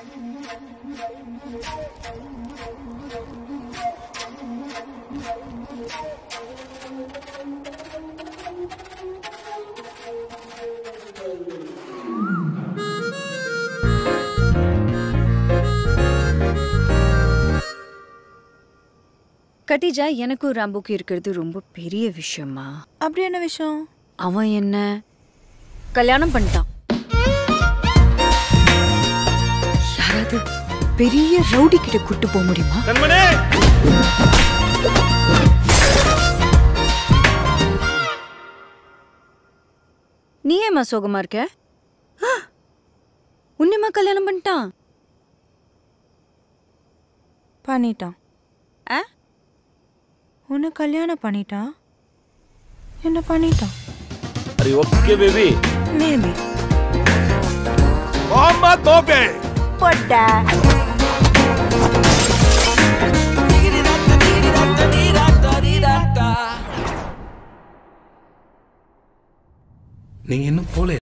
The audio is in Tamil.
கட்டிஜா எனக்கும் ராம்புக்கு இருக்கிறது ரொம்ப பெரிய விஷயமா அப்படி என்ன விஷயம் அவன் என்ன கல்யாணம் பண்ணிட்டான் யாராவது பெரிய ரவுடி கிட்ட கூட்டு போக முடியுமா கண்மணி நீ ஏம்மா சோகமா இருக்க ஆ! உன்னையம்மா கல்யாணம் பண்ணிட்டான் பண்ணிட்டான் ஆ? உன்னை கல்யாணம் பண்ணிட்டான் என்ன பண்ணிட்டான் अरे ओके बेबी மேபி मोहम्मद मोबे போட்டா நீங்க இன்னும் போல